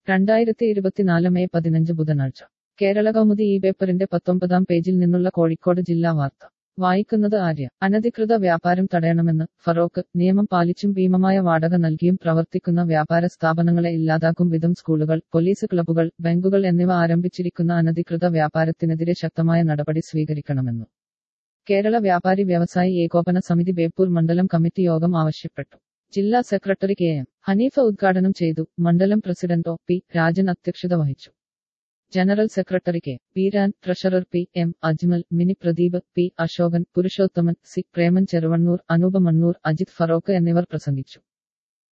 രണ്ടായിരത്തി ഇരുപത്തിനാല് മെയ് പതിനഞ്ച് ബുധനാഴ്ച കേരള കൗമുദി ഈ പേപ്പറിന്റെ പത്തൊമ്പതാം പേജിൽ നിന്നുള്ള കോഴിക്കോട് ജില്ലാ വാർത്ത വായിക്കുന്നത് ആര്യ അനധികൃത വ്യാപാരം തടയണമെന്ന് ഫറോക്ക് നിയമം പാലിച്ചും ഭീമമായ വാടക നൽകിയും പ്രവർത്തിക്കുന്ന വ്യാപാര സ്ഥാപനങ്ങളെ ഇല്ലാതാക്കും വിധം സ്കൂളുകൾ പോലീസ് ക്ലബ്ബുകൾ ബാങ്കുകൾ എന്നിവ ആരംഭിച്ചിരിക്കുന്ന അനധികൃത വ്യാപാരത്തിനെതിരെ ശക്തമായ നടപടി സ്വീകരിക്കണമെന്നു കേരള വ്യാപാരി വ്യവസായി ഏകോപന സമിതി ബേപ്പൂർ മണ്ഡലം കമ്മിറ്റി യോഗം ആവശ്യപ്പെട്ടു ജില്ലാ സെക്രട്ടറി കെ എം ഹനീഫ ഉദ്ഘാടനം ചെയ്തു മണ്ഡലം പ്രസിഡന്റ് ഒ പി രാജൻ അധ്യക്ഷത വഹിച്ചു general secretary K Beeran treasurer P M Ajmal Mini Pradeep P Ashokan Purushothaman C Preman Cheruvannur Anoop Mannur Ajith Feroke എന്നിവർ പ്രസംഗിച്ചു